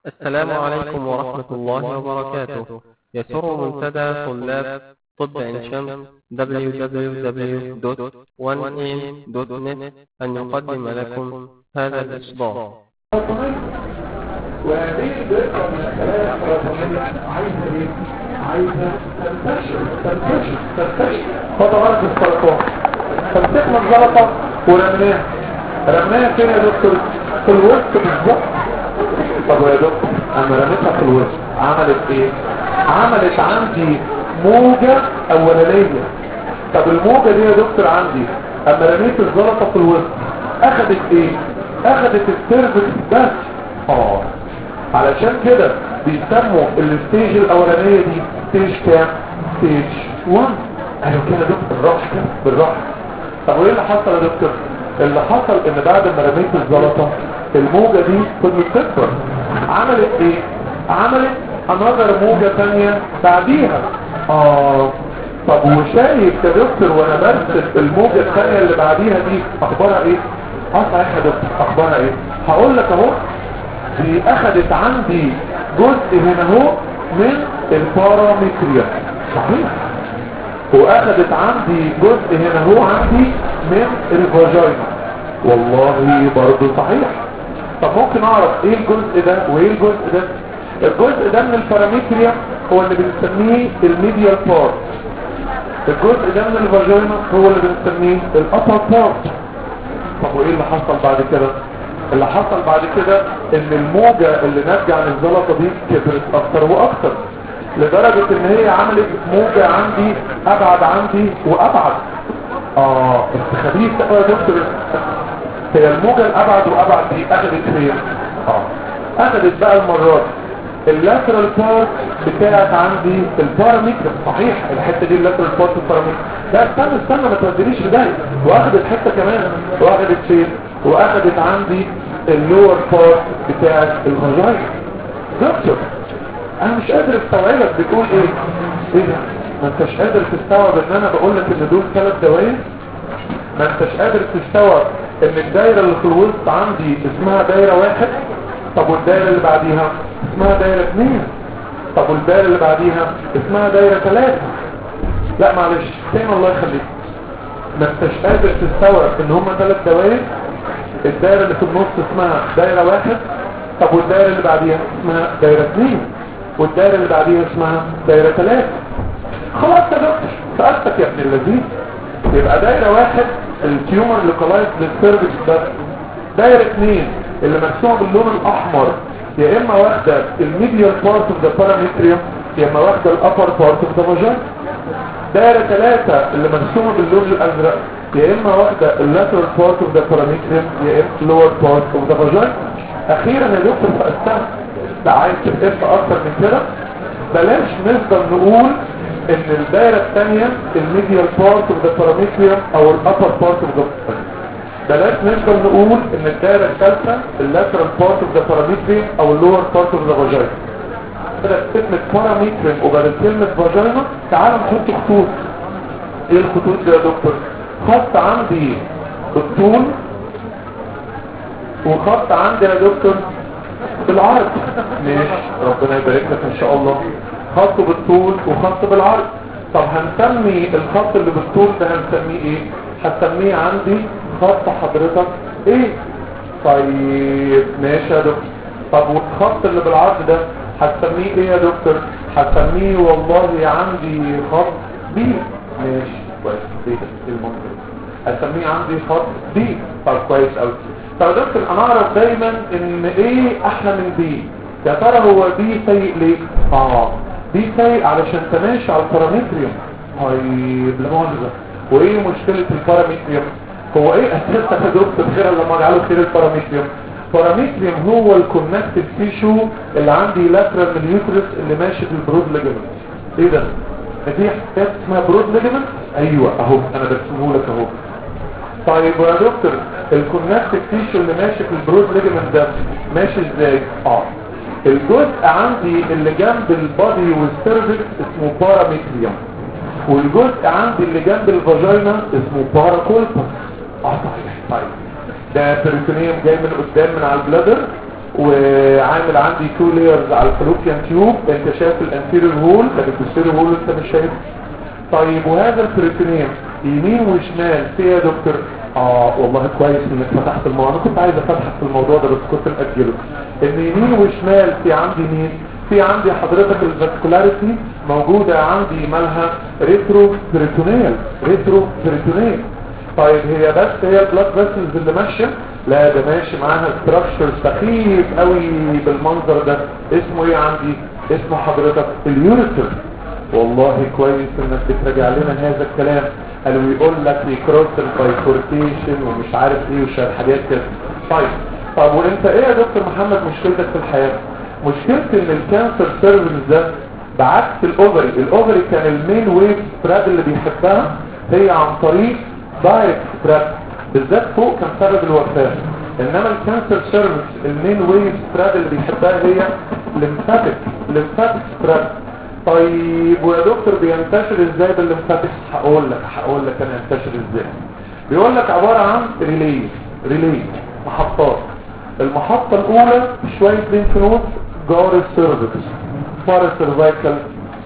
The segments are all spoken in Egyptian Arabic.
السلام عليكم ورحمة الله وبركاته يسر منتدى طلاب طب عين شمس www.1am.net أن يقدم لكم هذا الإصدار وهذه الدرجة من الخلايا السرطانية عايزة ايه؟ عايزة تنتشر تنتشر تنتشر خطوات السرطان فمسكنا الزلطة ورميناها رميناها فين يا دكتور؟ في الوسط بالظبط طب يا دكتور اما رميتها في الوسط عملت ايه؟ عملت عندي موجة اولانية طب الموجة دي يا دكتور عندي اما رميت الزلطة في الوسط اخدت ايه؟ اخدت السيرفس بس اه علشان كده بيسموا الستيج الاولانية دي ستيج كام ستيج 1 ايوه كده دكتور بالراحة كده بالراحة طب وايه اللي حصل يا دكتور اللي حصل ان بعد ما رميت الزلطة الموجة دي فضلت تكبر عملت ايه عملت انظر موجة تانية بعديها اه طب وشايف يا دكتور وانا برسل الموجة الثانية اللي بعديها دي اخبارها ايه اه صحيح يا دكتور اخبارها ايه هقول لك اهو دي اخدت عندي جزء هنا اهو من البارامتريا صحيح واخدت عندي جزء هنا اهو عندي من الفاجينا والله برضو صحيح طب ممكن اعرف ايه الجزء ده وايه الجزء ده الجزء ده من البارامتريا هو اللي بنسميه الميديال بارت الجزء ده من الفاجينا هو اللي بنسميه الابر بارت طب وايه اللي حصل بعد كده اللي حصل بعد كده ان الموجة اللي ناتجة عن الزلطة دي كبرت اكتر واكتر لدرجة ان هي عملت موجة عندي ابعد عندي وابعد اه بس خبيث يا دكتور هي الموجة الابعد وابعد دي اخدت فين اه اخدت بقى المرات اللاترال بارت بتاعت عندي البارامتر صحيح الحته دي اللاترال بارت البارامتر لا استنى استنى ما تودينيش في ده واخدت حته كمان واخدت فين واخدت عندي اللور بارت بتاعت الفاجاينا دكتور انا مش قادر استوعبك بتقول ايه ايه ده ما انتش قادر تستوعب ان انا بقول لك ان دول ثلاث دوائر ما انتش قادر تستوعب ان الدايره اللي في الوسط عندي اسمها دايره واحد طب والدايره اللي بعديها اسمها دايره اثنين طب والدايره اللي بعديها اسمها دايره ثلاثه لا معلش تاني الله يخليك ما انتش قادر تستوعب ان هما ثلاث دوائر الدايره اللي في النص اسمها دايره واحد طب والدايره اللي بعديها اسمها دايره اثنين والدايره اللي بعديها اسمها دايره ثلاثه خلاص يا دكتور سألتك يا ابن اللذيذ يبقى دايرة واحد التيومر لوكالايز للسيرفكس بس دايرة اثنين اللي مرسومة باللون الاحمر يا اما واخدة الميديال بارت اوف ذا بارامتريوم يا اما واخدة الابر بارت اوف ذا فاجين دايرة ثلاثة اللي مرسومة باللون الازرق يا اما واخدة اللاترال بارت اوف ذا بارامتريوم يا اما اللور بارت اوف ذا فاجين اخيرا يا دكتور فقستها لا عايز تفهم اكتر من كده بلاش نفضل نقول ان الدائرة الثانية الميديال بارت اوف ذا بارامتريوم او الابر بارت اوف ذا بلاش نفضل نقول ان الدائرة الثالثة اللاترال بارت اوف ذا بارامتريوم او اللور بارت اوف ذا فاجينا بدأت كلمة بارامتريوم وبدل كلمة فاجينا تعال نحط خطوط ايه الخطوط دي يا دكتور خط عندي بالطول وخط عندي يا دكتور بالعرض ماشي ربنا يبارك لك ان شاء الله خط بالطول وخط بالعرض طب هنسمي الخط اللي بالطول ده هنسميه ايه هنسميه عندي خط حضرتك ايه طيب ماشي يا دكتور طب والخط اللي بالعرض ده هتسميه ايه يا دكتور هتسميه والله عندي خط بي ماشي كويس ايه ده المنطق هتسميه عندي خط بي طب كويس قوي طب يا دكتور انا اعرف دايما ان ايه احلى من بي يا ترى هو بي سيء ليه اه دي سيء علشان تماشي على البارامتريوم طيب لا مؤاخذه وايه مشكله البارامتريوم هو ايه اساسا يا دكتور خير لما اجعله خير البارامتريوم بارامتريوم هو الكونكتيف تيشو اللي عندي لاترال من اليوترس اللي ماشي في البرود ليجمنت ايه ده دي حاجات اسمها برود ليجمنت ايوه اهو انا برسمه لك اهو طيب يا دكتور الكونكتيف تيشو اللي ماشي في البرود ليجمنت ده ماشي ازاي اه الجزء عندي اللي جنب البادي والسيرفكس اسمه بارامتريوم والجزء عندي اللي جنب الفاجينا اسمه باراكولبس اه صحيح طيب ده بيريتونيوم جاي من قدام من على البلادر وعامل عندي تو لايرز على الفلوبيان تيوب انت شايف الانتيريور وول لكن البوستيريور وول انت مش شايف طيب وهذا البريتونيوم يمين وشمال في إيه يا دكتور اه والله كويس انك فتحت الموضوع انا كنت عايز افتح في الموضوع ده بس كنت مأجله ان يمين وشمال في عندي مين في عندي حضرتك الفاسكولاريتي موجودة عندي مالها ريترو بريتونيال ريترو بريتونيال طيب هي بس هي البلاد فيسلز اللي ماشيه لا ده ماشي معاها ستراكشر سخيف قوي بالمنظر ده اسمه ايه عندي اسمه حضرتك اليوريتر والله كويس انك بتراجع لنا هذا الكلام قالوا يقول لك يكروس البايفوركيشن ومش عارف ايه وشويه حاجات كده طيب طب وانت ايه يا دكتور محمد مشكلتك في الحياه مشكلتي ان الكانسر سيرفيس ده بعكس الاوفري الاوفري كان المين ويف سبراد اللي بيحبها هي عن طريق دايركت سبراد بالذات فوق كان سبب الوفاه انما الكانسر سيرفيس المين ويف سبراد اللي بيحبها هي لمفاتيك لمفاتيك سبراد طيب ويا دكتور بينتشر ازاي بالليمفاتيك هقول لك هقول لك انا ينتشر ازاي بيقول لك عباره عن ريلي ريلي محطات المحطه الاولى شويه لينف نود جار السيرفكس بارا سيرفايكال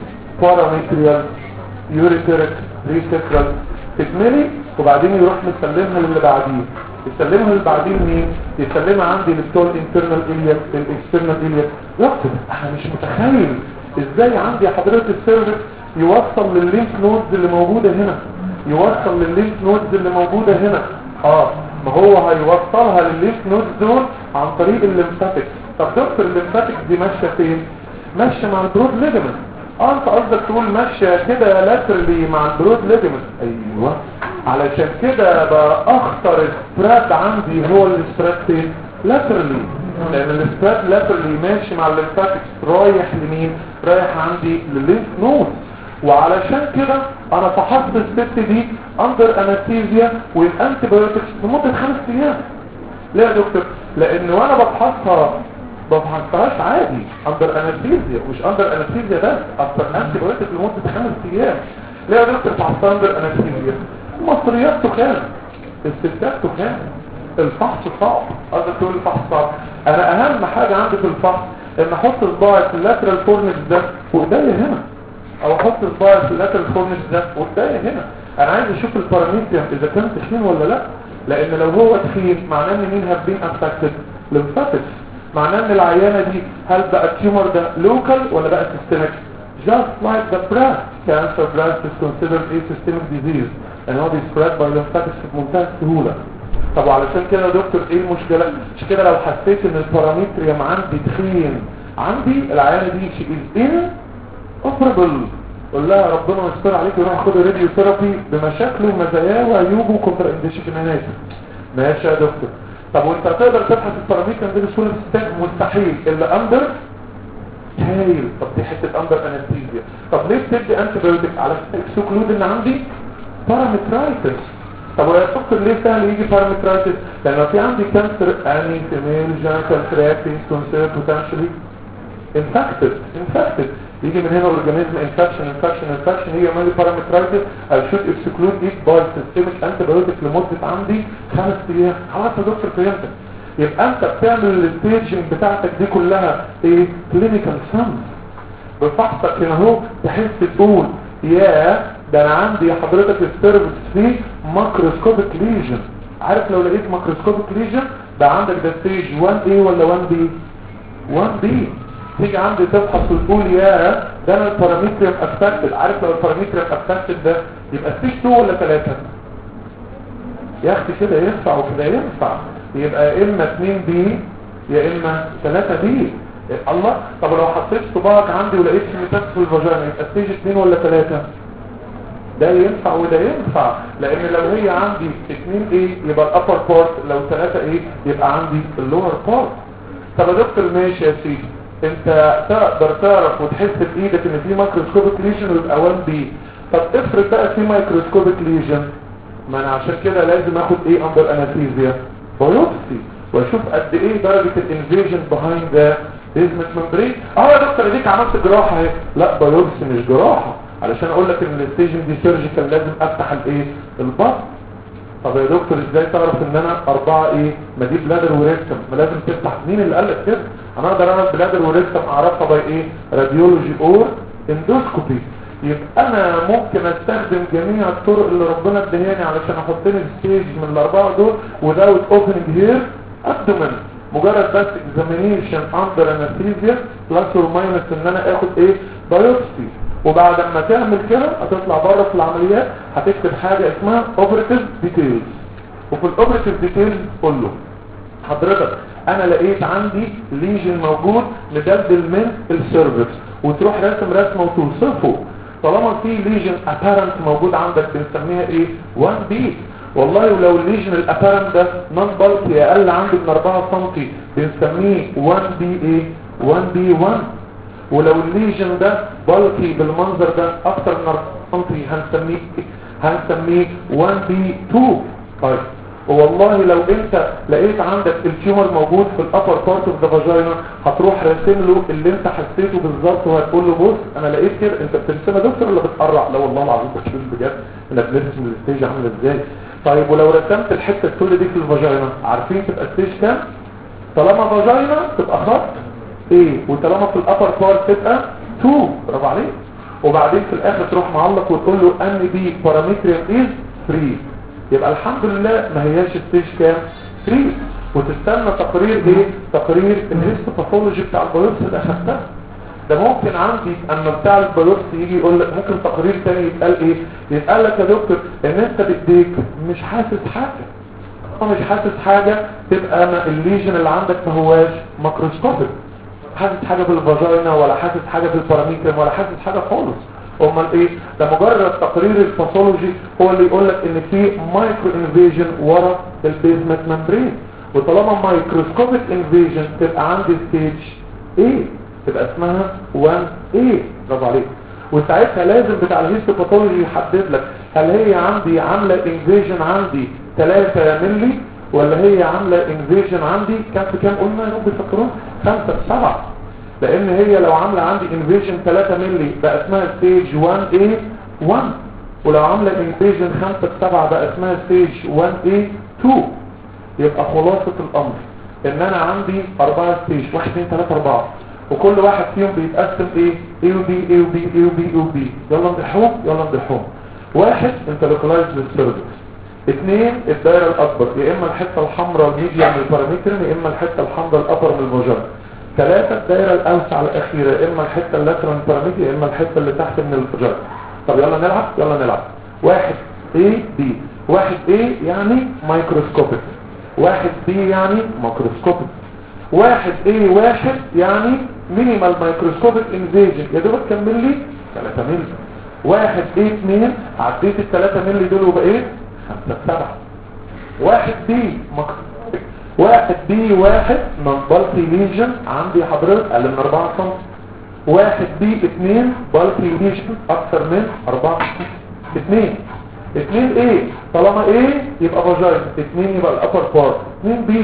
باراميتريال يوريتريك ريسكرال تتملي وبعدين يروح مسلمها للي بعديه يسلمها اللي بعدين مين يسلمها عندي لبتوع الانترنال اليا الاكسترنال اليا دكتور انا مش متخيل ازاي عندي حضرتك السيرفر يوصل لللينك نودز اللي موجودة هنا يوصل لللينك نودز اللي موجودة هنا اه ما هو هيوصلها لللينك نودز دول عن طريق الليمفاتيك طب دكتور الليمفاتيك دي ماشية فين ماشية مع البرود ليجمنت اه انت قصدك تقول ماشية كده لاترلي مع البرود ليجمنت ايوه علشان كده بقى اخطر سبراد عندي هو السبراد فين لاترلي لان السبراد لاترلي ماشي مع الليمفاتيك رايح لمين رايح عندي للليمف نود وعلشان كده انا فحصت الست دي اندر انستيزيا والانتي بايوتكس لمده خمس ايام ليه يا دكتور لان وانا بفحصها ما بفحصهاش عادي اندر انستيزيا مش اندر انستيزيا بس اكتر انتي بايوتكس لمده خمس ايام ليه يا دكتور فحصتها اندر انستيزيا المصريات تخان الستات تخان الفحص صعب قصدك تقول الفحص صعب انا اهم حاجة عندي في الفحص ان احط صباعي في اللاترال فورنكس ده وايديا هنا او احط صباعي في اللاترال فورنكس ده وايديا هنا انا عايز اشوف الباراميتريم اذا كان تخين ولا لا لان لو هو تخين معناه ان مين هابين افكتد لمفاتكس معناه ان العيانة دي هل بقى التيومر ده لوكال ولا بقى سيستميك just like the breast cancer breast is considered a systemic disease and هو بيسبرد by lymphatics بمنتهى السهولة طب وعلشان كده يا دكتور ايه المشكلة مش كده لو حسيت ان البارامتريم عندي تخين عندي العيانة دي she is inoperable قول لها ربنا يستر عليك وروح خد راديو ثيرابي بمشاكله ومزاياه وعيوبه وكونتر انديشن في النهايه ماشي يا دكتور طب وانت هتقدر تبحث البارامتر دي بسهوله ستاك مستحيل الا اندر هايل طب دي حته اندر انستيزيا طب ليه بتدي انتي بايوتيك على اكسكلود ان عندي بارامترايتس طب ويا دكتور ليه سهل يجي بارامترايتس لان لو في عندي كانسر اني فيميل جانيتال تراكي كونسير بوتنشالي انفكتد انفكتد يجي من هنا اورجانيزم انفكشن انفكشن انفكشن هي مالي بارامترايتس اي شود اكسكلود ايت باي سيستميك انتي بايوتيك لمده عندي خمس ايام خلاص يا دكتور فهمتك يبقى انت بتعمل الستيجنج بتاعتك دي كلها ايه كلينيكال سامز بفحصك هنا اهو تحس تقول يا ده انا عندي حضرتك السيرفس فيه ماكروسكوبيك ليجن عارف لو لقيت ماكروسكوبيك ليجن ده عندك ده ستيج 1 a ولا 1 b 1 b تيجي عندي تفحص وتقول يا ده انا البارامتريم افكتد عارف لو البارامتريم افكتد ده يبقى ستيج 2 ولا 3 يا اختي كده ينفع وكده ينفع يبقى يا اما 2 بي يا اما 3 بي الله طب لو حطيت صباعك عندي ولقيت ميتاس في الفاجينا يبقى ستيج 2 ولا 3 ده ينفع وده ينفع لان لو هي عندي 2 ايه يبقى الابر بارت لو 3 ايه يبقى عندي اللور بارت طب يا دكتور ماشي يا سيدي انت تقدر تعرف وتحس بايدك ان في مايكروسكوبيك ليجن ويبقى 1 بي طب افرض بقى في مايكروسكوبيك ليجن ما انا عشان كده لازم اخد ايه اندر انستيزيا بايوبسي واشوف قد ايه درجة الانفيجن بيهايند ذا بيزمنت ممبرين اه يا دكتور اديك عملت جراحة اهي لا بايوبسي مش جراحة علشان اقول لك ان الستيجن دي سيرجيكال لازم افتح الايه البطن طب يا دكتور ازاي تعرف ان انا اربعة ايه ما دي بلادر وريكتم ما لازم تفتح مين اللي قال لك كده انا اقدر انا بلادر وريكتم اعرفها باي ايه راديولوجي اور اندوسكوبي يبقى انا ممكن استخدم جميع الطرق اللي ربنا ادهاني علشان احطني في ستيج من الاربعه دول without opening here abdomen مجرد بس examination under anesthesia plus or minus ان انا اخد ايه biopsy وبعد ما تعمل كده هتطلع بره في العمليات هتكتب حاجه اسمها operative details وفي الاوبريتيف ديتيلز قول له حضرتك انا لقيت عندي ليجن موجود مدلدل من السيرفكس وتروح راسم رسمه وتوصفه طالما في ليجن ابارنت موجود عندك بنسميها ايه 1 بي والله ولو الليجن الابارنت ده نون بالكي اقل عندي من 4 سم بنسميه 1 بي ايه 1 بي 1 ولو الليجن ده بالكي بالمنظر ده اكتر من 4 سم هنسميه هنسميه 1 بي 2 طيب والله لو انت لقيت عندك التيومر موجود في الابر بارت اوف ذا فاجينا هتروح راسم له اللي انت حسيته بالظبط وهتقول له بص انا لقيت كده انت بترسمها دكتور ولا بتقرع لا والله العظيم بشوف بجد انا بنرسم الستيج عامل ازاي طيب ولو رسمت الحته السوداء دي في الفاجينا عارفين تبقى ستيج كام طالما فاجينا تبقى خط ايه وطالما في الابر بارت تبقى 2 برافو عليك وبعدين في الاخر تروح معلق وتقول له ان دي بارامتريم از 3 يبقى الحمد لله ما هياش ستيج كام 3 وتستنى تقرير ايه تقرير الهيستوباثولوجي بتاع البيوبسي اللي اخدتها ده ممكن عندي اما بتاع البيوبسي يجي يقول لك ممكن تقرير تاني يتقال ايه يتقال لك يا دكتور ان انت بايديك مش حاسس حاجه طالما مش حاسس حاجه تبقى ما الليجن اللي عندك ما هواش ماكروسكوبيك حاسس حاجه بالفاجينا ولا حاسس حاجه بالباراميترم ولا حاسس حاجه خالص امال ايه ده مجرد تقرير الباثولوجي هو اللي يقول لك ان في مايكرو انفيجن ورا البيزمنت ممبرين وطالما مايكروسكوبيك انفيجن تبقى عندي ستيج ايه تبقى اسمها 1 ايه برافو عليك وساعتها لازم بتاع الهيستوباثولوجي يحدد لك هل هي عندي عامله انفيجن عندي 3 مللي ولا هي عامله انفيجن عندي كام في كام قلنا يا رب فاكرون 5 في 7 لان هي لو عامله عندي انفيجن 3 مللي بقى اسمها ستيج 1 a 1 ولو عامله انفيجن 5 في 7 بقى اسمها ستيج 1 a 2 يبقى خلاصه الامر ان انا عندي 4 ستيج 1 2 3 4 وكل واحد فيهم بيتقسم ايه A و B A و B A و B A و B يلا نضحهم يلا نضحهم واحد انت لوكلايز للسيرفكس اثنين الدائرة الاكبر يا اما الحتة الحمراء الميديا من البارامترم يا اما الحتة الحمراء الابر من الفاجينا ثلاثة الدائرة الاوسع الاخيرة يا اما الحتة اللاترال من البارامتر يا اما الحتة اللي تحت من الفاجينا طب يلا نلعب يلا نلعب واحد A B واحد A يعني مايكروسكوبيك واحد B يعني ماكروسكوبيك واحد A واحد يعني مينيمال مايكروسكوبيك انفيجن يا دوبك كمل لي 3 مللي واحد A 2 عديت ال 3 مللي دول وبقيت 5 7 واحد B ماكروسكوبيك واحد B واحد نون بالكي ليجن عندي حضرتك اقل من 4 سم واحد B 2 بالكي ليجن اكثر من 4 سم 2 2 A طالما A يبقى فاجاين 2 يبقى الابر بارت 2 B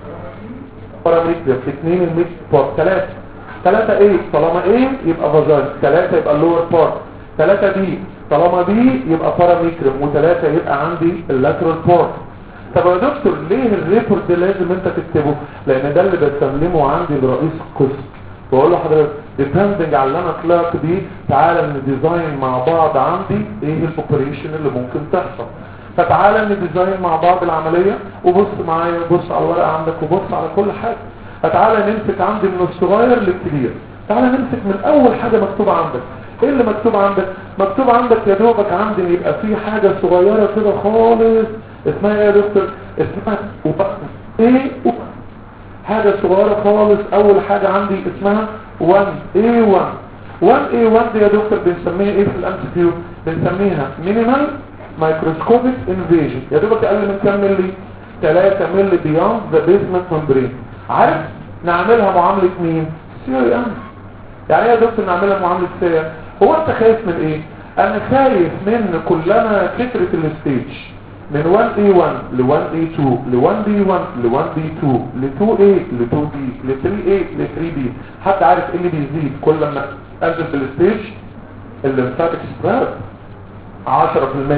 بارامتر 2 الميد بارت 3 3 A طالما A يبقى فاجاين 3 يبقى اللور بارت 3 B طالما B يبقى بارامتر و3 يبقى عندي اللاترال بارت طب يا دكتور ليه الريبورت ده لازم انت تكتبه لان ده اللي بسلمه عندي لرئيس القسم بقول له حضرتك ديبندنج على اللي انا طلعت بيه تعالى نديزاين مع بعض عندي ايه الاوبريشن اللي ممكن تحصل فتعالى نديزاين مع بعض العملية وبص معايا وبص على الورقة عندك وبص على كل حاجة فتعالى نمسك عندي من الصغير للكبير تعالى نمسك من اول حاجة مكتوبة عندك ايه اللي مكتوب عندك مكتوب عندك يا دوبك عندي يبقى في حاجة صغيرة كده خالص اسمها ايه يا دكتور اسمها ايه حاجة صغيرة خالص اول حاجة عندي اسمها 1A1 1A1 دي يا دكتور بنسميها ايه في الام كيو بنسميها مينيمال مايكروسكوبيك انفيجن يا دوبك اقل من كام ملي 3 ملي بيوند ذا بيزمنت ممبرين عارف نعملها معاملة مين سي ام يعني ايه يا دكتور نعملها معاملة سي ام هو انت خايف من ايه انا خايف من كلنا فكرة الستيج من 1A1 ل 1A2 ل 1B1 ل 1B2 ل 2A ل 2B ل 3A ل 3B حد عارف ايه اللي بيزيد كل ما انزل بالستيج الليمفاتيك سبراد 10% 20% 40% 60% 75%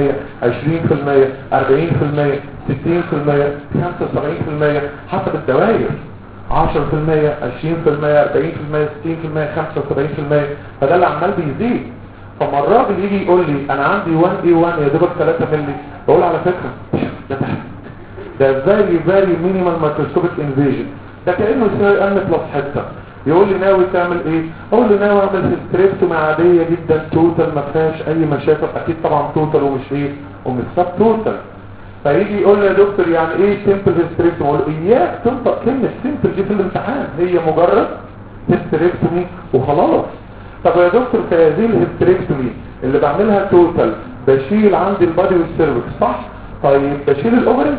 حسب الدوائر 10% 20% 40% 60% 75% فده اللي عمال بيزيد فما الراجل يجي يقول لي انا عندي 1 اي 1 يا دوبك 3 مللي بقول على فكره ده تحت ده فيري فيري مينيمال مايكروسكوبيك انفيجن ده كانه سي ان بلس حته يقول لي ناوي تعمل ايه اقول له ناوي اعمل هيستريكتومي عاديه جدا توتال ما فيهاش اي مشاكل اكيد طبعا توتال ومش ايه ومش سب توتال فيجي يقول لي يا دكتور يعني ايه سيمبل هيستريكتومي اقول له اياك تنطق كلمه سيمبل دي في الامتحان هي مجرد هيستريكتومي وخلاص طب يا دكتور في هذه الهيستريكتومي اللي بعملها توتال بشيل عندي البادي والسيرفكس صح طيب بشيل الاوفرز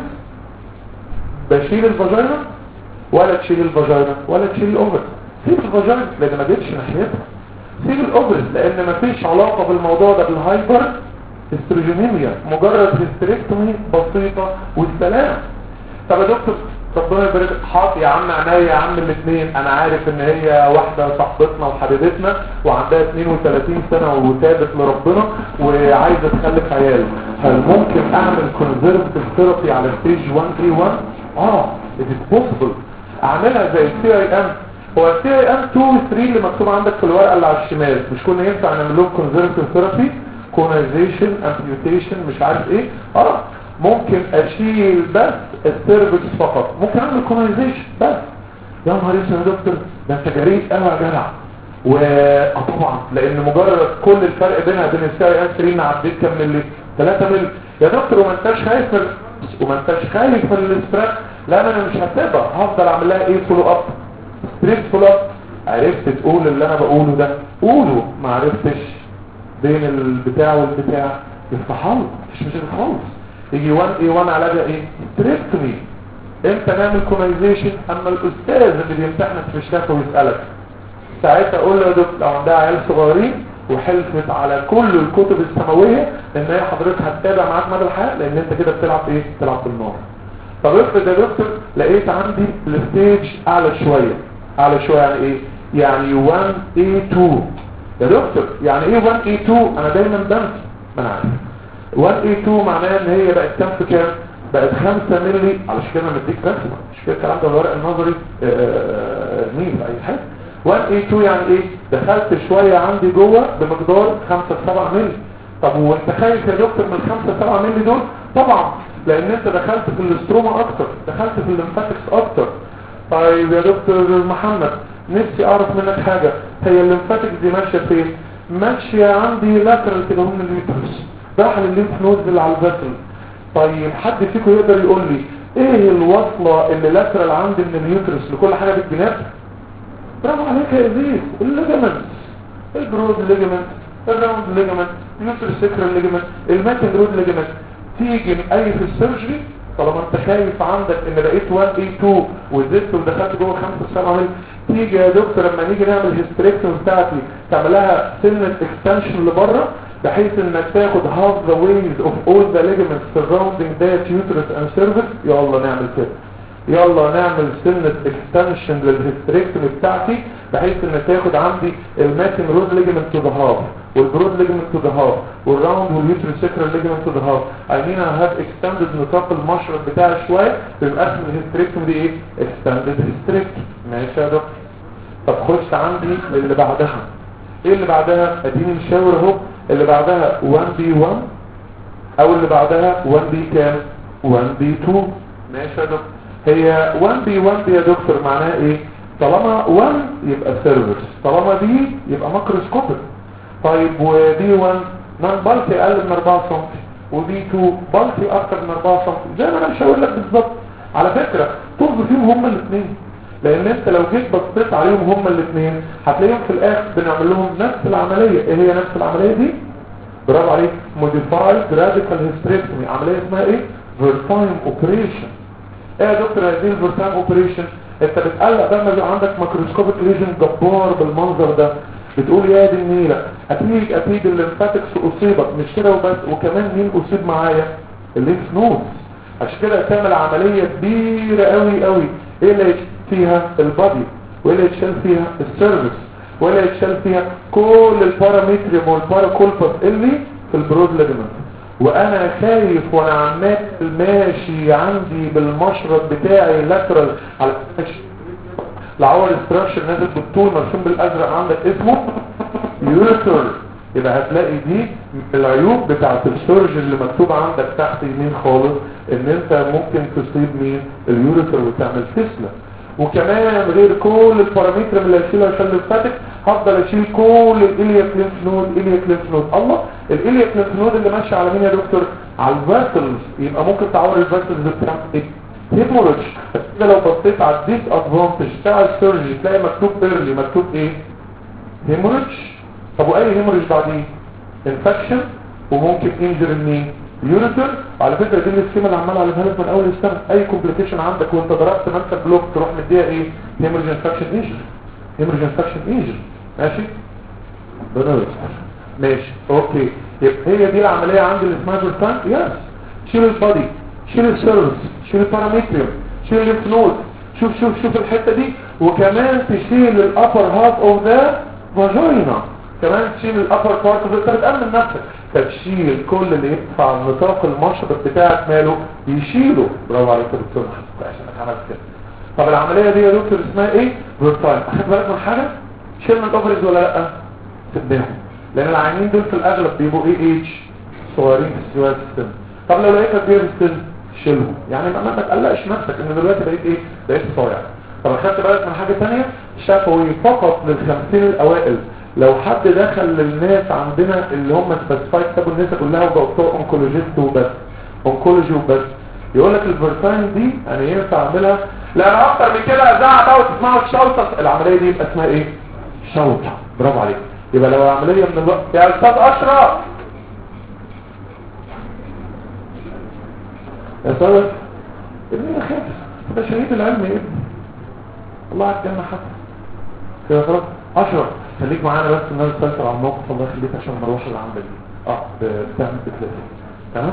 بشيل الفاجينا ولا تشيل الفاجينا ولا تشيل الاوفرز سيب الفاجينا لان ما جيتش ناحيتها سيب الاوفرز لان ما فيش علاقه بالموضوع ده بالهايبر استروجينيميا مجرد هيستريكتومي بسيطه والسلام طب يا دكتور ربنا يبارك حاط يا عم عينيا يا عم الاثنين انا عارف ان هي واحده صاحبتنا وحبيبتنا وعندها 32 سنه وتابت لربنا وعايزه تخلف عيال هل ممكن اعمل كونزرفتيف ثيرابي على ستيج 1 اي 1 اه it is possible اعملها زي السي اي ام هو السي اي ام 2 و 3 اللي مكتوب عندك في الورقه اللي على الشمال مش كنا ينفع نعمل لهم كونزرفتيف ثيرابي كونايزيشن امبيوتيشن مش عارف ايه اه ممكن اشيل بس السيرفكس فقط ممكن اعمل كونايزيشن بس يا نهار اسود يا دكتور ده انت جريء قوي يا جدع و آه طبعا لان مجرد كل الفرق بينها بين السي اي ام 3 ان عديت كام ملي 3 ملي يا دكتور وما انتش خايف من وما انتش خايف من الاستراك لا ما انا مش هسيبها هفضل اعمل لها ايه فولو اب ستريت فولو اب عرفت تقول اللي انا بقوله ده قوله ما عرفتش بين البتاع والبتاع يفتحوا مش مشاكل خالص يجي 1 اي 1 علاجها ايه ستريكتومي امتى نعمل كومايزيشن اما الاستاذ اللي بيمتحنك في الشفا ويسالك ساعتها اقول له يا دكتور لو عندها عيال صغيرين وحلفت على كل الكتب السماويه ان هي حضرتك هتتابع معاك مدى الحياه لان انت كده بتلعب ايه بتلعب في النار طب افرض يا دكتور لقيت عندي الستيج اعلى شويه اعلى شويه يعني ايه يعني 1 اي 2 يا دكتور يعني ايه 1 اي 2 انا دايما بنسى ما انا عارف 1 اي 2 معناها ان هي بقت كام في كام بقت 5 مللي علشان كده انا مديك رسمه مش كده الكلام ده الورق النظري مين اي حاجه 1 اي 2 يعني ايه دخلت شويه عندي جوه بمقدار 5 7 مللي طب وانت خايف يا دكتور من 5 7 مللي دول طبعا لان انت دخلت في الاستروما اكتر دخلت في الليمفاتكس اكتر طيب يا دكتور محمد نفسي اعرف منك حاجة هي الليمفاتكس دي ماشية فين ماشية عندي لاترال كده هم اليوترس راح للليمف نودز اللي على الفاتل طيب حد فيكم يقدر يقول لي ايه الوصلة اللي لاترال عندي من اليوترس لكل حاجة بالجناب برافو عليك يا ازيز الليجمنت البرود ليجمنت الراوند ليجمنت اليوترس سكرال ليجمنت الماكن رود ليجمنت تيجي من اي في السيرجري طالما انت خايف عندك ان لقيت 1 اي 2 وزدت ودخلت جوه 5 7 مللي تيجي يا دكتور لما نيجي نعمل هيستريكتوم بتاعتي تعملها سنة اكستنشن لبره بحيث انك تاخد half the ways of all the ligaments surrounding that uterus and cervix يلا نعمل كده يلا نعمل سنة اكستنشن للهيستريكتوم بتاعتي بحيث ان تاخد عندي الماكن رود ليجمنت تو ذا هاف والبرود ليجمنت تو ذا هاف والراوند واليوترس سكرال ليجمنت تو ذا هاف اي مين انا هاف اكستندد نطاق المشرط بتاعي شويه بيبقى اسم الهيستريكتوم دي ايه اكستندد هيستريكتوم ماشي يا دكتور طب خش عندي اللي بعدها ايه اللي بعدها اديني مشاور اهو اللي بعدها 1 بي 1 او اللي بعدها 1 بي كام 1 بي 2 ماشي يا دكتور هي 1 بي 1 بي يا دكتور معناها ايه طالما 1 يبقى سيرفرز طالما بي يبقى ماكروسكوبيك طيب وبي 1 نون بالكي اقل من 4 سم وبي 2 بالكي اكتر من 4 سم زي ما انا مش هقول لك بالظبط على فكره طز فيهم هما الاثنين لان انت لو جيت بصيت عليهم هما الاثنين هتلاقيهم في الاخر بنعمل لهم نفس العمليه ايه هي نفس العمليه دي برافو عليك موديفايد راديكال هيستريكتومي عمليه اسمها ايه فيرتايم اوبريشن ايه يا دكتور هذه الفيرتايم اوبريشن انت بتقلق بقى ما يبقى عندك ماكروسكوبيك ليجن جبار بالمنظر ده بتقول يا دي النيلة اكيد اكيد الليمفاتكس اصيبت مش كده وبس وكمان مين اصيب معايا الليمف نودز عشان كده تعمل عملية كبيرة قوي قوي ايه اللي فيها البادي وايه اللي يتشال فيها السيرفس وايه اللي يتشال فيها كل البارامتريوم والباراكولبس اللي في البرود ليجمنت وانا خايف وانا عمال ماشي عندي بالمشرط بتاعي لاترال على العور ستراكشر نازل بالطول مرسوم بالازرق عندك اسمه يوتر يبقى هتلاقي دي من العيوب بتاعت السورج اللي مكتوب عندك تحت يمين خالص ان انت ممكن تصيب مين اليوريتر وتعمل فسلة وكمان غير كل البارامتر اللي هشيلها عشان الليمفاتيك هفضل اشيل كل الالياك لينف نود الياك لينف نود الله الالياك لينف نود اللي ماشي على مين يا دكتور على الفاسلز يبقى ممكن تعور الفاسلز بتاعت ايه هيموريدج كده لو بصيت على الديس ادفانتج بتاع السيرجي تلاقي مكتوب ايرلي مكتوب ايه هيموريدج طب واي هيموريدج بعديه انفكشن وممكن انجر مين يوريتر وعلى فكره دي السكيما اللي عمال عليها لك من اول السنه اي كومبليكيشن عندك وانت ضربت مثلا بلوك تروح مديها ايه هيموريدج انفكشن انجر هيموريدج انفكشن انجر ماشي بنرد ماشي اوكي يبقى هي دي العمليه عندي اللي اسمها بيرتان يس شيل البادي شيل السيرفس شيل البارامتريوم شيل الليمف نود شوف شوف شوف الحته دي وكمان تشيل الابر هاف اوف ذا فاجينا كمان تشيل الابر بارت انت بتامن نفسك فتشيل كل اللي يدفع نطاق المشرط بتاعك ماله يشيله برافو عليك يا دكتور محمد عشان عملت كده طب العمليه دي يا دكتور اسمها ايه فيرتايم اخد بالك من حاجه شيلنا الاوفرز ولا لا سيبناهم لان العيانين دول في الاغلب بيبقوا ايه اتش صغيرين في السواد السن طب لو لقيتك كبير في السن شيلهم يعني ما ما تقلقش نفسك ان دلوقتي بقيت ايه بقيت صايع طب اخدت بالك من حاجه ثانيه شفوي فقط للخمسين الاوائل لو حد دخل للناس عندنا اللي هم سبيسيفايد سابوا الناس كلها وبقوا بتوع اونكولوجيست وبس اونكولوجي وبس يقول لك الفيرتاين دي انا ينفع اعملها لا انا اكتر من كده ازعق بقى وتسمعوا الشوطه العمليه دي يبقى اسمها ايه شوطه برافو عليك يبقى لو عمليه من الوقت يا استاذ اشرف يا استاذ ابني خاف ده شهيد العلم يا ابني الله على الجنه حتى كده خلاص اشرف خليك معانا بس الناس تسيطر على الموقف الله يخليك عشان المروحه اللي عندك دي اه بتعمل بتلف تمام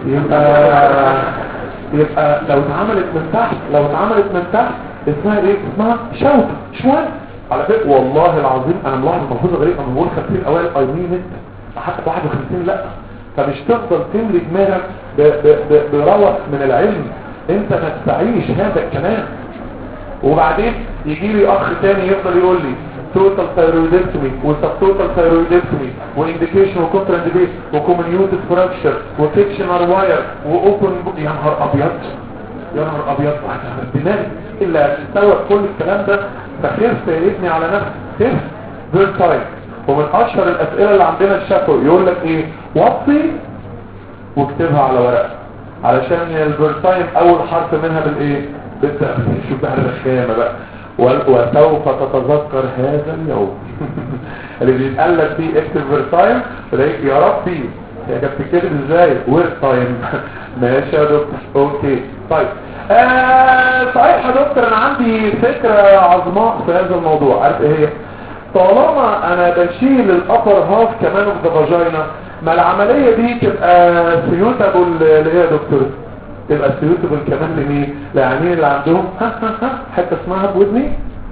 يبقى يبقى لو اتعملت من تحت لو اتعملت من تحت اسمها ايه اسمها شوط شوية على فكره والله العظيم انا ملاحظ ملحوظه غريبه انا بقول 50 اوائل اي مين انت حتى 51 لا فمش تفضل تملي دماغك بروق من العلم انت ما تستعيش هذا الكلام وبعدين يجي لي اخ تاني يفضل يقول لي توتال ثايرويدكتومي وسب توتال ثايرويدكتومي وانديكيشن وكونتر انديكيشن وكومنيوتد فراكشر وفيكشنال واير واوبن يا نهار ابيض يا نهار ابيض دماغي الا تستوعب كل الكلام ده فخرت يا ابني على نفسك خرت فيرتايم ومن اشهر الاسئله اللي عندنا الشفوي يقول لك ايه وطي واكتبها على ورقه علشان الفيرتايم اول حرف منها بالايه بالتأمين شوف بقى الرخامه بقى وسوف تتذكر هذا اليوم اللي بيتقلب فيه اكتب فيرتايم تلاقيك يا ربي هي كانت بتتكتب ازاي وير تايم ماشي يا دكتور اوكي طيب آه صحيح يا دكتور انا عندي فكره عظماء في هذا الموضوع عارف ايه هي طالما انا بشيل الابر هاف كمان في فاجينا ما العمليه دي تبقى سيوتابل لايه يا دكتور تبقى سيوتابل كمان لمين للعيانين اللي عندهم ها ها ها حته اسمها بودني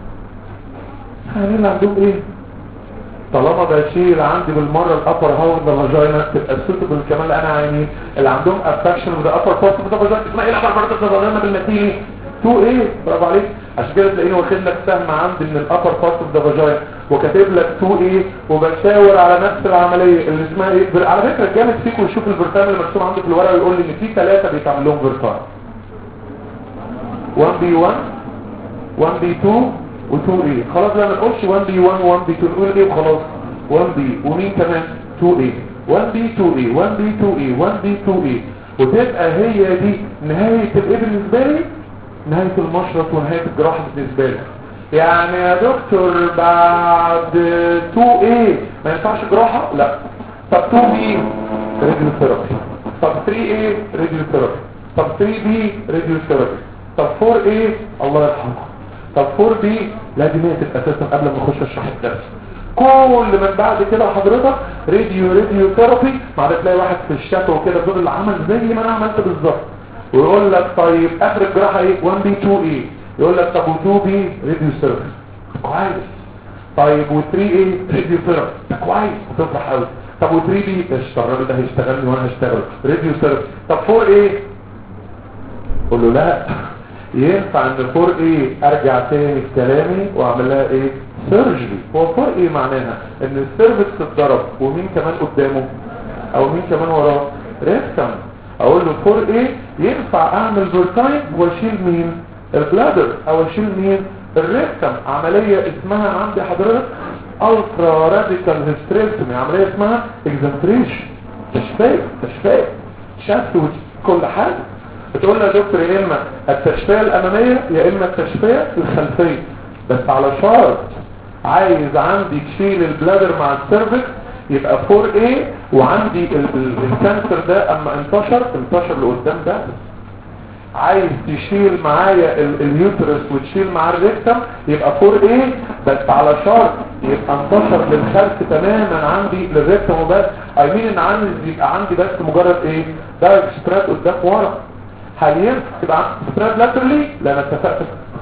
العيانين اللي عندهم ايه طالما بشيل عندي بالمره الابر هاف ذا فاجينا تبقى سيوتابل كمان لانا عيانين اللي عندهم افكشن اوف ذا ابر بارت اوف ذا فاجينا اسمها ايه الابر بارت اوف ذا فاجينا بالمتيني تو ايه برافو عليك عشان كده تلاقيني واخد لك سهم عندي من الابر بارت اوف ذا فاجينا وكاتب لك تو ايه وبشاور على نفس العمليه اللي اسمها ايه على فكره الجامد فيكم يشوف الفيرتان اللي مرسوم عندك في الورقه ويقول لي ان في ثلاثه بيتعمل لهم فيرتان 1 بي 1 1 بي 2 و2 ايه خلاص لا ما نقولش 1 بي 1 و1 بي 2 نقول ايه وخلاص 1 بي ومين كمان 2 ايه 1 بي 2 ايه 1 بي 2 ايه 1 بي 2 ايه وتبقى هي دي نهايه الايه بالنسبه لي نهايه المشرط ونهايه الجراحه بالنسبه لي يعني يا دكتور بعد 2 ايه ما ينفعش جراحة لا طب 2 بي راديو ثيرابي طب 3 ايه راديو ثيرابي طب 3 بي راديو ثيرابي طب 4 ايه الله يرحمه طب 4 بي لا دي ماتت اساسا قبل ما اخش اشرح الدرس كل من بعد كده حضرتك راديو راديو ثيرابي بعد تلاقي واحد في الشكوى وكده بيقول اللي عمل زي ما انا عملت بالظبط ويقول لك طيب اخر الجراحه ايه 1 بي 2 ايه يقول لك طب و2 بي راديو ثيرابي كويس طيب و3 ايه راديو ثيرابي ده كويس هتفرح قوي طب و 3 بي قشطه الراجل ده هيشتغلني وانا هشتغل راديو ثيرابي طب 4 ايه قول له لا ينفع ان 4 ايه ارجع تاني في كلامي واعمل لها ايه سيرجري هو 4 ايه معناها ان السيرفكس اتضرب ومين كمان قدامه او مين كمان وراه ريكتم اقول له 4 ايه ينفع اعمل فيرتايم واشيل مين البلادر او اشيل مين الريكتم عملية اسمها عندي حضرتك الترا راديكال هيستريكتومي عملية اسمها اكزنتريشن تشفية تشفية شفت كل حاجة بتقول له يا دكتور يا اما التشفية الامامية يا اما التشفية الخلفية بس على شرط عايز عندي تشيل البلادر مع السيرفكس يبقى 4A وعندي ال- ال- الكانسر ده اما انتشر انتشر لقدام ده عايز تشيل معايا ال- اليوترس وتشيل معاه الريكتم يبقى 4A بس على شرط يبقى انتشر للخلف تماما عندي للريكتم وبس اي مين ان عندي يبقى عندي بس مجرد ايه ده سبراد قدام ورا هل ينفع تبقى عندي سبراد لاترلي لا انا اتفقت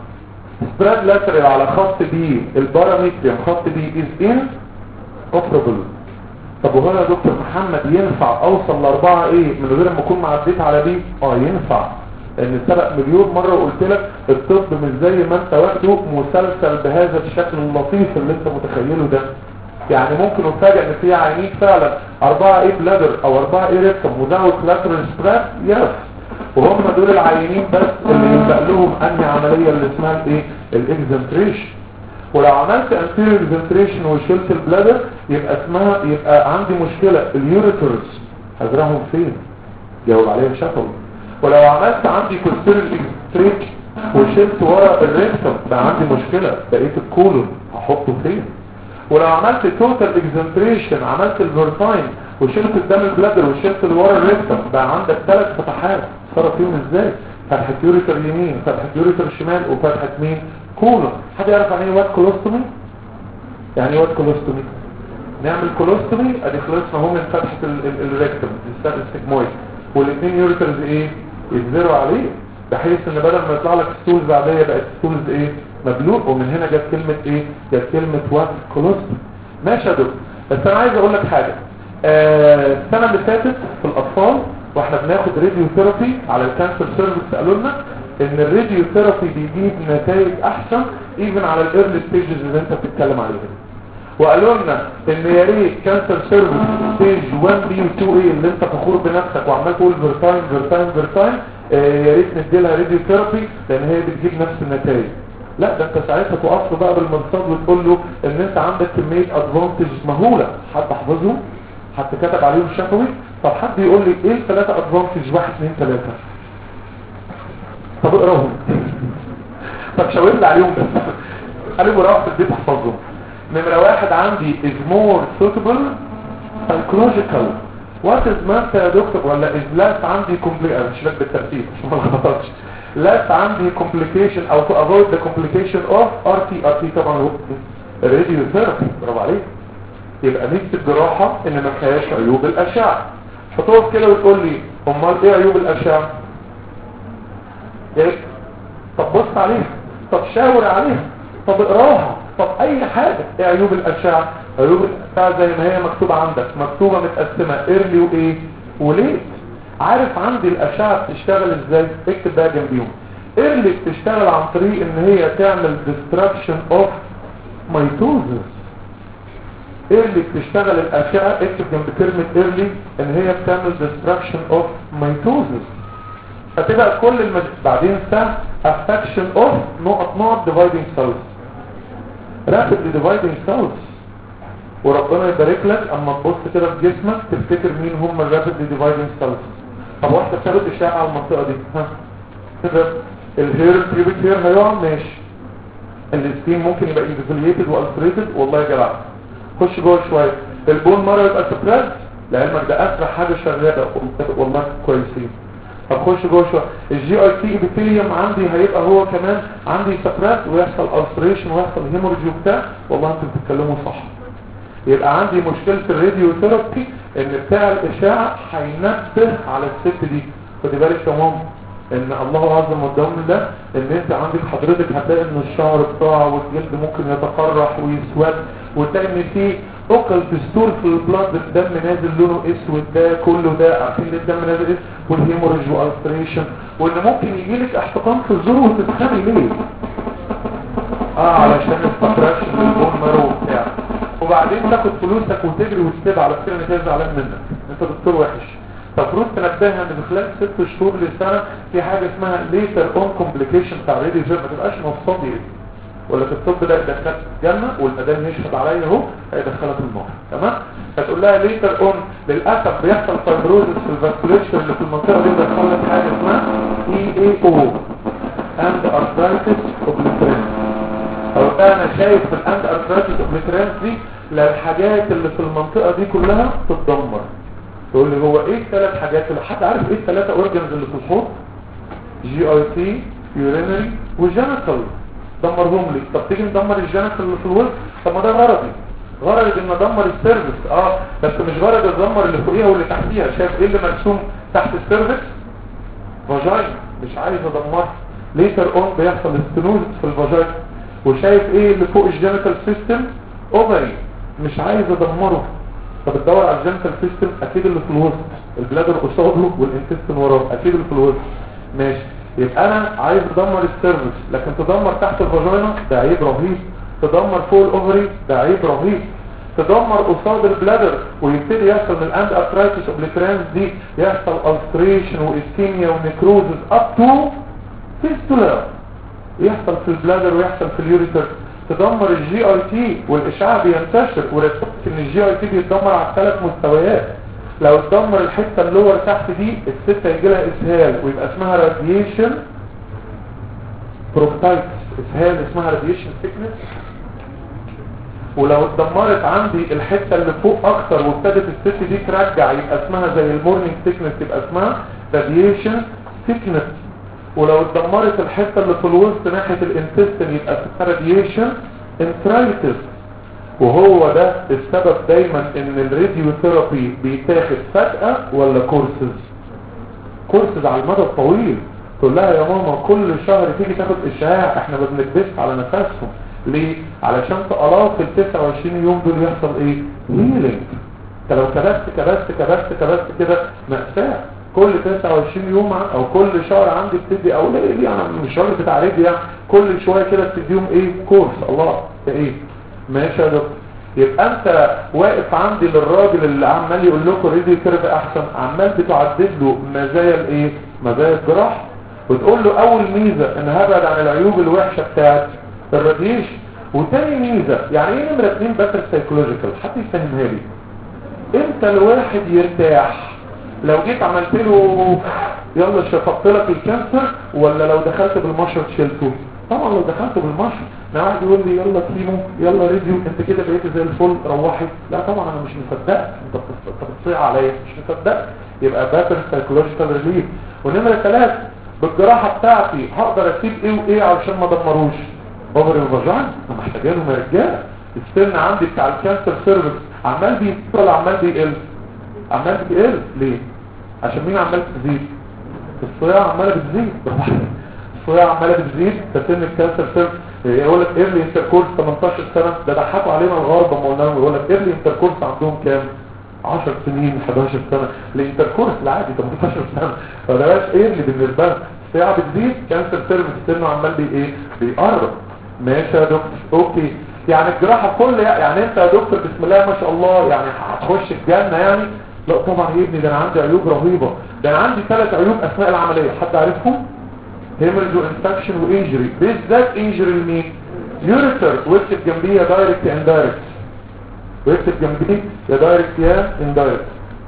سبراد لاترال على خط بي البارامتريوم خط بي از ان اوبرابل طب وهنا يا دكتور محمد ينفع اوصل لاربعة ايه من غير ما اكون معديت على بي اه ينفع لان سبق مليون مرة وقلت لك الطب مش زي ما انت واخده مسلسل بهذا الشكل اللطيف اللي انت متخيله ده يعني ممكن افاجئ ان في عينين فعلا اربعة ايه بلادر او اربعة ايه ريكتم وزود لاترال سبراد يس وهم دول العينين بس اللي يبقى لهم انهي عملية اللي اسمها الايه الاكزنتريشن ولو عملت anterior exenteration وشلت البلادر يبقى اسمها يبقى عندي مشكلة اليوريترز هزرعهم فين جاوب عليها شفوي ولو عملت عندي posterior exenteration وشلت ورا الريكتم بقى عندي مشكلة بقيت الكولون هحطه فين ولو عملت توتال اكزنتريشن عملت الفيرتاين وشلت قدام البلادر وشلت اللي ورا الريكتم بقى عندك ثلاث فتحات صار فيهم ازاي فتحة يوريتر يمين فتحة يوريتر شمال وفتحة مين كولون حد يعرف يعني ايه وات كولوستومي يعني ايه وات كولوستومي نعمل كولوستومي ادي خلصنا اهو من فتحة ال- ال- الريكتم السد السجمويد والاثنين يوريترز ايه يتزرعوا عليه بحيث ان بدل ما يطلع لك ستولز عادية بقت ستولز ايه مبلوط ومن هنا جت كلمة ايه جت كلمة وات كولوستومي ماشي يا دكتور بس انا عايز اقول لك حاجة آه، السنة اللي فاتت في الاطفال واحنا بناخد راديو ثيرابي على الكانسر سيرفيس قالوا لنا ان الراديو ثيرابي بيجيب نتائج احسن ايفن على الايرلي ستيجز اللي انت بتتكلم عليها وقالوا لنا ان يا ريت كانسر سيرفيس ستيج 1 بي و 2 اي اللي انت فخور بنفسك وعمال تقول فيرتايم فيرتايم فيرتايم آه، يا ريت ندي لها راديو ثيرابي لان هي بتجيب نفس النتائج لا ده انت ساعتها تقف له بقى بالمرصاد وتقول له ان انت عندك كميه ادفانتج مهوله حد حافظهم حد كتب عليهم شفوي طب حد يقول لي ايه الثلاثه ادفانتج واحد اثنين ثلاثه طب اقراهم طب شاور لي عليهم بس قالوا روح في البيت احفظهم نمره واحد عندي is more suitable psychological what is master يا دكتور ولا is less عندي complication مش لك بالترتيب عشان ما لخبطش less عندي complication او to avoid the complication of RT RT طبعا هو radiotherapy برافو عليك يبقى ميزه الجراحه ان ما فيهاش عيوب الاشعه فتقف كده وتقول لي امال ايه عيوب الاشعه ايه طب بص عليها طب شاور عليها طب اقراها طب اي حاجة ايه عيوب الاشعة عيوب الاشعة زي ما هي مكتوبة عندك مكتوبة متقسمة ايرلي وايه وليه عارف عندي الاشعة بتشتغل ازاي اكتب بقى جنبيهم ايرلي بتشتغل عن طريق ان هي تعمل destruction of mitosis ايرلي بتشتغل الاشعة اكتب جنب كلمة ايرلي ان هي بتعمل destruction of mitosis فتبقى كل المج... بعدين سهم affection of نقط نقط dividing cells rapidly dividing cells وربنا يبارك لك اما تبص كده في جسمك تفتكر مين هم ال rapidly dividing cells طب واحدة بتاخد اشعة على المنطقة دي ها كده الهير البيوبيك هير هيقع ماشي السكين ممكن يبقى انفليتد والتريتد والله يا جدع خش جوه شوية البون مرة يبقى سبريد لعلمك ده اسرع حاجة شغالة والله كويسين طب خش جوه شويه الجي اي تي ابيثيليوم عندي هيبقى هو كمان عندي سكرات ويحصل الستريشن ويحصل هيموريج وبتاع والله انتوا بتتكلموا صح يبقى عندي مشكله الراديو ثيرابي ان بتاع الاشعه هينبه على الست دي خدي بالك يا ماما ان الله عز وجل ده ان انت عندك حضرتك هتلاقي ان الشعر بتاعه والجلد ممكن يتقرح ويسود وتلاقي ان في اوكل تستور في البلاد الدم نازل لونه اسود ده كله ده عارفين ليه الدم نازل اسود والهيموريج والستريشن وان ممكن يجي لك احتقان في الزور وتتخانق ليه اه علشان الفقراكشن للبون مارو وبتاع وبعدين تاخد فلوسك وتجري وتسيب على فكره ان ده زعلان منك انت دكتور وحش فالمفروض تنبهها ان في خلال ست شهور لسنه في حاجه اسمها ليتر اون كومبليكيشن بتاع ريدي ما تبقاش نصاب ولا في الطب ده يدخلك الجنه والمدام يشهد عليا اهو هيدخلك النار تمام فتقول لها ليتر اون للاسف بيحصل فايبروزس في الفاسكوليتشر اللي في المنطقه دي بيحصل لك حاجه اسمها اي اي او اند ارثرايتس اوبليترينس او انا شايف في الاند ارثرايتس اوبليترينس دي للحاجات اللي في المنطقه دي كلها تتدمر تقول لي هو ايه الثلاث حاجات اللي حد عارف ايه الثلاثه اورجنز اللي في الحوض جي اي تي يورينري وجينيتال دمرهم لي طب تيجي ندمر الجينيتال اللي في الوسط طب ما ده غرضي غرض ان ادمر السيرفكس اه بس مش غرض ادمر اللي فوقيها واللي تحتيها شايف ايه اللي مرسوم تحت السيرفكس فاجاين مش عايز ادمرها ليتر اون بيحصل استنوز في الفاجاين وشايف ايه اللي فوق الجينيتال سيستم اوفري مش عايز ادمره طب تدور على الجنتال سيستم اكيد اللي في الوسط البلادر قصاده والانتستين وراه اكيد اللي في الوسط ماشي يبقى انا عايز ادمر السيرفكس لكن تدمر تحت الفاجينا ده عيب رهيب تدمر فوق الاوفري ده عيب رهيب تدمر قصاد البلادر ويبتدي يحصل من الاند ارثرايتس اوبليترانس دي يحصل الستريشن واسكيميا ونيكروزز اب تو فيستولا يحصل في البلادر ويحصل في اليوريتر تدمر الجي اي تي والاشعاع بينتشر ورسمت ان الجي اي تي بيتدمر على ثلاث مستويات لو اتدمر الحته اللور تحت دي الست هيجي لها اسهال ويبقى اسمها راديشن بروكتايتس اسهال اسمها راديشن سيكنس ولو اتدمرت عندي الحته اللي فوق اكتر وابتدت الست دي ترجع يبقى اسمها زي المورنينج سيكنس يبقى اسمها راديشن سيكنس ولو اتدمرت الحته اللي في الوسط ناحيه الانتستين يبقى اسمها راديشن انترايتس وهو ده السبب دايما ان الراديو ثيرابي بيتاخد فجأة ولا كورسز كورسز على المدى الطويل تقول لها يا ماما كل شهر تيجي تاخد اشعاع احنا ما بنكبسش على نفسهم ليه علشان تقراف ال 29 يوم دول يحصل ايه هيلينج انت لو كبست كبست كبست كبست كده مأساة كل 29 يوم او كل شهر عندي بتدي او لا ايه انا مش راجل بتاع راديو يعني كل شويه كده بتديهم ايه كورس الله ايه ماشي يا دكتور يبقى انت واقف عندي للراجل اللي عمال يقول لكم ريدي كيرف احسن عمال بتعدد له مزايا الايه مزايا الجراحه وتقول له اول ميزه ان هبعد عن العيوب الوحشه بتاعت الراديشن وتاني ميزه يعني ايه نمره اتنين باتر سايكولوجيكال حد يفهمها لي امتى الواحد يرتاح لو جيت عملت له يلا شفطت لك الكانسر ولا لو دخلت بالمشرط شلته طبعا لو دخلت بالمشرط انا واحد يقول لي يلا كيمو يلا راديو انت كده بقيت زي الفل روحي لا طبعا انا مش مصدقك انت بتص- بتصيع عليا مش مصدقك يبقى باتر سايكولوجيكال ريليف ونمره ثلاثة بالجراحه بتاعتي هقدر اسيب ايه وايه علشان ما ادمروش اوفر الفاجين انا محتاجه لهم يا رجاله السن عندي بتاع الكانسر سيرفيس عمال بيزيد ولا عمال بيقل عمال بيقل ليه عشان مين عمال تزيد الصياعه عماله بتزيد الصياعه عماله بتزيد ده سن الكانسر سيرفيس يقول لك ايرلي انتركورس 18 سنه ده ضحكوا علينا الغرب لما قلنا لهم يقول لك ايرلي انتركورس عندهم كام 10 سنين 11 سنه الانتركورس العادي 18 سنه فده بقاش ايرلي بالنسبه لنا الساعه بتزيد كانسر سيرفيس سنه عمال بي ايه بيقرب ماشي يا دكتور اوكي يعني الجراحه كل يعني انت يا دكتور بسم الله ما شاء الله يعني هتخش الجنه يعني لا طبعا يا ابني ده انا عندي عيوب رهيبه ده انا عندي ثلاث عيوب اثناء العمليه حد عارفهم هيمرج وانفكشن وانجري بالذات انجري لمين يوريتر واكتب جنبيه يا دايركت يا اندايركت واكتب جنبيه يا دايركت يا اندايركت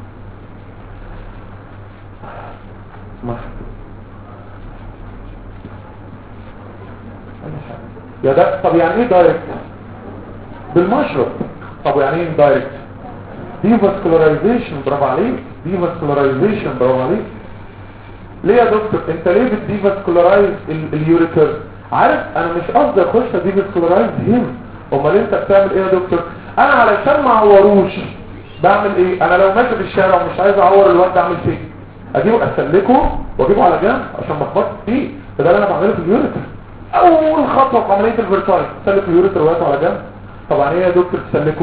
يا ده طب يعني ايه دايركت بالمشرب طب يعني ايه دايركت دي فاسكولاريزيشن برافو عليك دي فاسكولاريزيشن برافو عليك ليه يا دكتور انت ليه بتدي فاسكولارايز اليوريتر عارف انا مش قصدي اخش ادي فاسكولارايز هيم امال انت بتعمل ايه يا دكتور انا علشان ما اعوروش بعمل ايه انا لو ماشي في الشارع ومش عايز اعور الواد اعمل فيه اجيبه اسلكه واجيبه على جنب عشان ما اخبطش فيه فده اللي انا بعمله في اليوريتر اول خطوه في عمليه الفيرتايل تسلك اليوريتر وقته على جنب طبعا ايه يا دكتور تسلكه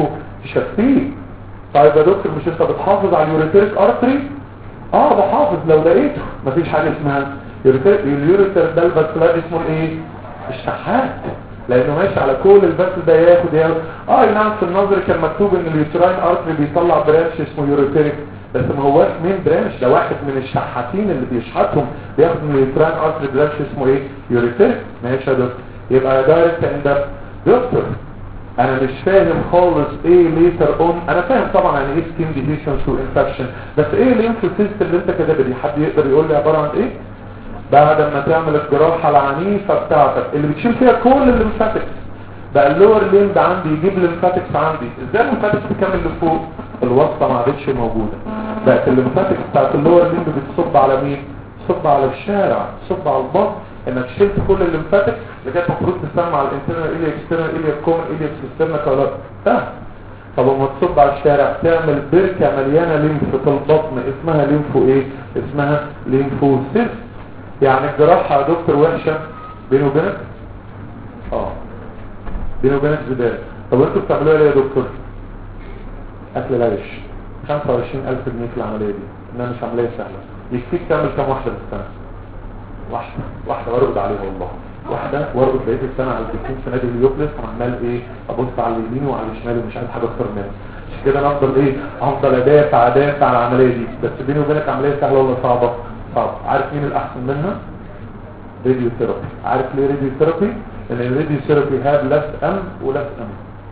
تشفيه طيب يا دكتور مش انت بتحافظ على اليوريتريك ارتري اه بحافظ لو لقيته مفيش حاجه اسمها يوريتر اليوريتر ده الباسلات اسمه الايه الشحات لانه ماشي على كل الباسل ده ياخد ياخد اه نعم في النظر كان مكتوب ان اليوتراين ارتري بيطلع برانش اسمه يوريتريك بس ما هواش مين برانش ده واحد من الشحاتين اللي بيشحتهم بياخد من اليوتراين ارتري برانش اسمه ايه يوريتريك ماشي يا دكتور يبقى دايركت اند دكتور انا مش فاهم خالص ايه ليتر اون انا فاهم طبعا يعني ايه سكين ديفيشنز وانفكشن بس ايه الليمفوسيست اللي انت كاتبها دي حد يقدر يقول لي عباره عن ايه بعد ما تعمل الجراحه العنيفه بتاعتك اللي بتشيل فيها كل الليمفاتكس بقى اللور ليمب عندي يجيب الليمفاتكس عندي ازاي الليمفاتكس تكمل لفوق الوسطى ما عادتش موجوده بقت الليمفاتكس بتاعت اللور ليمب بتصب على مين تصب على الشارع تصب على البطن انك شلت كل الليمفاتكس اللي كانت المفروض تسمع على الانترنال اليا اكسترنال اليا كومن اليا سيسترنا كولا ده طب لما تصب على الشارع تعمل بركه مليانه ليمف في البطن اسمها ليمفو ايه اسمها ليمفوسيست يعني الجراحه يا دكتور وحشه بيني وبينك اه بيني وبينك زباله طب انتوا بتعملوها ليه يا دكتور اكل العيش 25000 جنيه في العمليه دي انها مش عمليه سهله يكفيك تعمل كام واحده في السنه واحده واحده وارقد عليها والله واحده وارقد بقيه السنه على الدكتور في نادي اليوبلس عمال ايه ابص على اليمين وعلى الشمال ومش عايز حاجه اكتر منها عشان كده انا افضل ايه افضل ادافع ادافع على العمليه دي بس بيني وبينك عمليه سهله ولا صعبه صعبه عارف مين الاحسن منها راديو ثيرابي عارف ليه راديو ثيرابي لان الراديو ثيرابي هاب لاس ام ولاس ام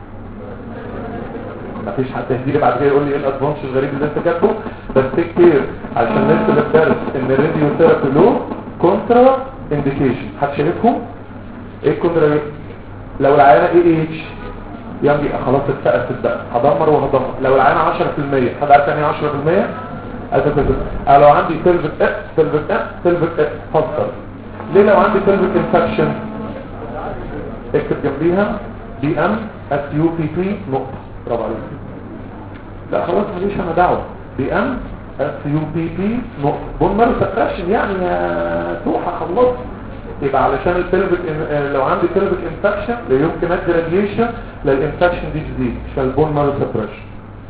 مفيش حد هيجي بعد كده يقول لي ايه الادفانس الغريب اللي انت كاتبه بس كتير عشان الناس اللي بتدرس ان الراديو ثيرابي له كونترا انديكيشن حد شايفهم ايه الكونترا لو العيانه اي اي اتش يجي خلاص اتفقت بقى هدمر وهدمر لو العيانه 10% حد عارف يعني ايه 10% أتفق. أه لو عندي سيلفك اه سيلفك اه سيلفك اه فضل ليه لو عندي سيلفك انفكشن اكتب جنبيها بي ام اس يو بي بي نقطه برافو عليك لا خلاص ماليش انا دعوه بي ام اس يو بي بي نقطه بون مارو سكرشن يعني يا توحه خلصت يبقى علشان البلفيك لو عندي بلفيك انفكشن لا يمكن ادي راديشن للانفكشن دي تزيد عشان البون مارو سبريشن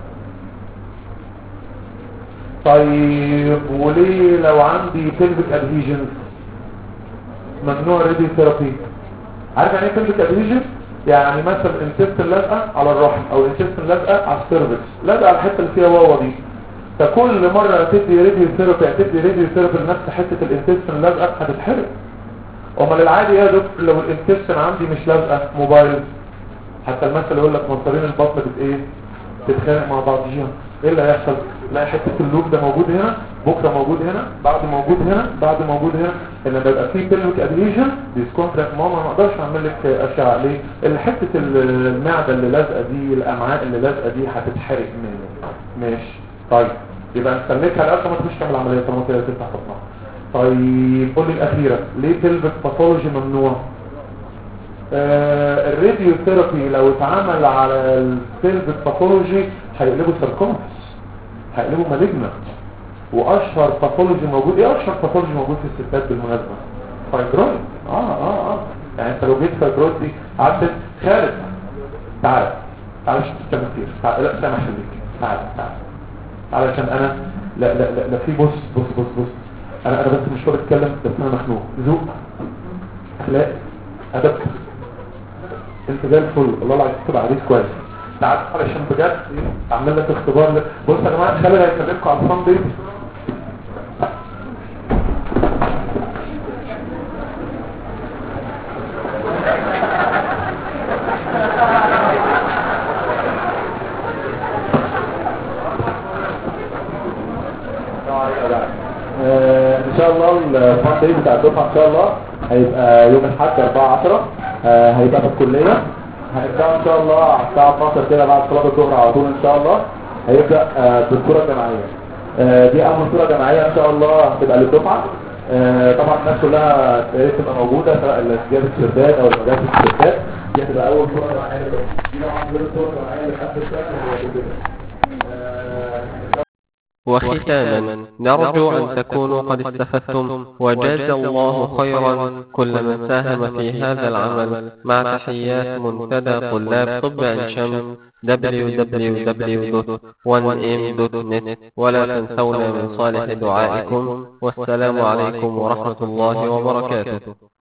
طيب وليه لو عندي بلفيك ادهيجنز ممنوع راديو ثيرابي عارف يعني ايه بلفيك ادهيجن يعني مثلا انتست لازقه على الرحم او انتست لازقه على السيرفكس لازقه على الحته اللي فيها واوا دي فكل مره تدي راديو ثيرابي تدي راديو ثيرابي لنفس حته الانتست اللازقه هتتحرق امال العادي يا دكتور لو الانتستن عندي مش لازقه موبايل حتى المثل يقول لك مصارين البطن بت ايه تتخانق مع بعضيها ايه اللي هيحصل لا حته اللوب ده موجود هنا بكره موجود هنا بعد موجود هنا بعد موجود هنا ان لما يبقى في بيلوك ادهيجن ديسكونتراكت ماما ما اقدرش اعمل لك اشعه ليه اللي حته المعده اللي لازقه دي الامعاء اللي لازقه دي هتتحرق مني ماشي طيب يبقى نسلكها لأسا ما تخش تعمل عمليه طالما كده تفتح بطنها طيب قول لي الاخيره ليه بيلفيك باثولوجي ممنوع آه الراديو ثيرابي لو اتعمل على البيلفيك باثولوجي هيقلبوا ساركومس هيقلبوا مالجنا واشهر باثولوجي موجود ايه اشهر باثولوجي موجود في الستات بالمناسبه فايبرويد اه اه اه يعني انت لو جيت فايبرويد دي قعدت خالد تعال تعال مش تستمع كتير تعال لا سامح ليك تعال تعال علشان انا لا لا لا, لا في بص بص بص بص انا انا بس مش فاضي اتكلم بس انا مخنوق ذوق اخلاق ادب انت زي الفل والله العظيم تبقى عليك كويس تعال علشان بجد اعمل لك اختبار لك بص يا جماعه خالد هيكلمكم على الفان بيج ان شاء الله الفان داي بتاع الدفعه ان شاء الله هيبقى يوم الاحد 4 10 هيبقى في الكليه هنبدا ان شاء الله على الساعه 12 كده بعد صلاه الظهر على طول ان شاء الله هيبدا بالصوره الجماعيه دي اول صوره جماعيه ان شاء الله هتبقى للدفعه طبعا الناس كلها يا ريت تبقى موجوده سواء اللي جابت الشباب او اللي ما جابتش الشباب دي هتبقى اول صوره جماعيه دي طبعا غير الصوره الجماعيه اللي خدت الشباب وختاما نرجو أن تكونوا قد استفدتم وجاز الله خيرا كل من ساهم في هذا العمل مع تحيات منتدى طلاب طب عين شمس www.1m.net ولا تنسونا من صالح دعائكم والسلام عليكم ورحمة الله وبركاته